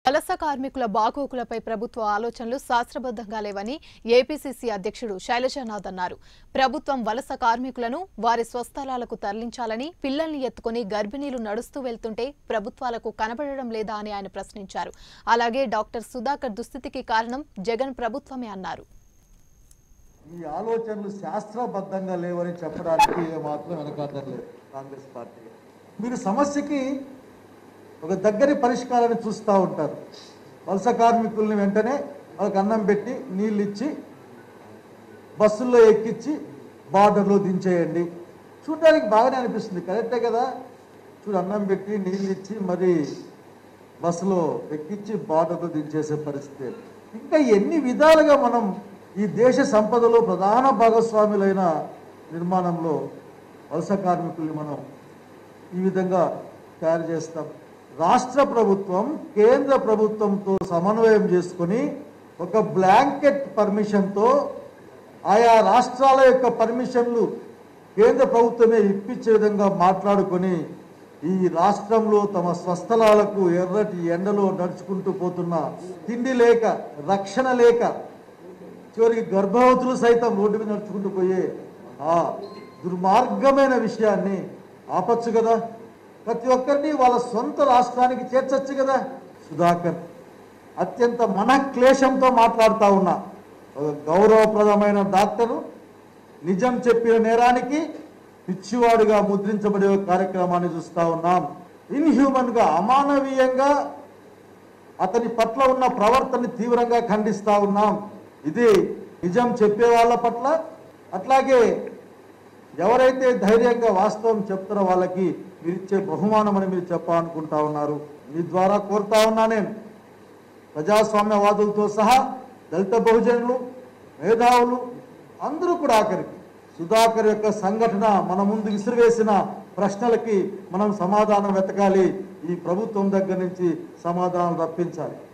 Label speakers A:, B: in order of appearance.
A: వలస కార్మికుల బాగోగులపై ప్రభుత్వ ఆలోచనలు శాస్త్రబద్ధంగా లేవని ఏపీసీసీ అధ్యక్షుడు శైలజానాథ్ అన్నారు ప్రభుత్వం వలస కార్మికులను వారి స్వస్థలాలకు తరలించాలని పిల్లల్ని ఎత్తుకుని గర్భిణీలు నడుస్తూ వెళ్తుంటే ప్రభుత్వాలకు కనబడడం లేదా అని ఆయన ప్రశ్నించారు అలాగే డాక్టర్ సుధాకర్ దుస్థితికి కారణం జగన్ ప్రభుత్వమే అన్నారు
B: ఈ ఆలోచనలు శాస్త్రబద్ధంగా లేవని చెప్పడానికి ఏమాత్రం వెనకాడడం లేదు కాంగ్రెస్ పార్టీ మీరు సమస్యకి ఒక దగ్గరి పరిష్కారాన్ని చూస్తూ ఉంటారు వలస కార్మికుల్ని వెంటనే వాళ్ళకి అన్నం పెట్టి నీళ్ళు ఇచ్చి బస్సుల్లో ఎక్కించి బార్డర్లో దించేయండి చూడడానికి బాగానే అనిపిస్తుంది కరెక్టే కదా చూడు అన్నం పెట్టి నీళ్ళు ఇచ్చి మరి బస్సులో ఎక్కించి బార్డర్లో దించేసే పరిస్థితి ఇంకా ఎన్ని విధాలుగా మనం ఈ దేశ సంపదలో ప్రధాన భాగస్వాములైన నిర్మాణంలో వలస కార్మికుల్ని మనం ఈ విధంగా తయారు చేస్తాం రాష్ట్ర ప్రభుత్వం కేంద్ర ప్రభుత్వంతో సమన్వయం చేసుకొని ఒక బ్లాంకెట్ పర్మిషన్తో ఆయా రాష్ట్రాల యొక్క పర్మిషన్లు కేంద్ర ప్రభుత్వమే ఇప్పించే విధంగా మాట్లాడుకొని ఈ రాష్ట్రంలో తమ స్వస్థలాలకు ఎర్రటి ఎండలో నడుచుకుంటూ పోతున్న తిండి లేక రక్షణ లేక చివరికి గర్భవతులు సైతం రోడ్డు మీద నడుచుకుంటూ పోయే ఆ దుర్మార్గమైన విషయాన్ని ఆపచ్చు కదా ప్రతి ఒక్కరిని వాళ్ళ సొంత రాష్ట్రానికి చేర్చచ్చు కదా సుధాకర్ అత్యంత మనక్లేశంతో మాట్లాడుతూ ఉన్నా ఒక గౌరవప్రదమైన డాక్టరు నిజం చెప్పిన నేరానికి పిచ్చివాడుగా ముద్రించబడే ఒక కార్యక్రమాన్ని చూస్తూ ఉన్నాం ఇన్హ్యూమన్గా అమానవీయంగా అతని పట్ల ఉన్న ప్రవర్తనని తీవ్రంగా ఖండిస్తా ఉన్నాం ఇది నిజం చెప్పే వాళ్ళ పట్ల అట్లాగే ఎవరైతే ధైర్యంగా వాస్తవం చెప్తారో వాళ్ళకి మీరు ఇచ్చే బహుమానం అని మీరు చెప్పాలనుకుంటా ఉన్నారు మీ ద్వారా కోరుతా ఉన్నా నేను ప్రజాస్వామ్యవాదులతో సహా దళిత బహుజనులు మేధావులు అందరూ కూడా ఆఖరికి సుధాకర్ యొక్క సంఘటన మన ముందు విసిరివేసిన ప్రశ్నలకి మనం సమాధానం వెతకాలి ఈ ప్రభుత్వం దగ్గర నుంచి సమాధానం రప్పించాలి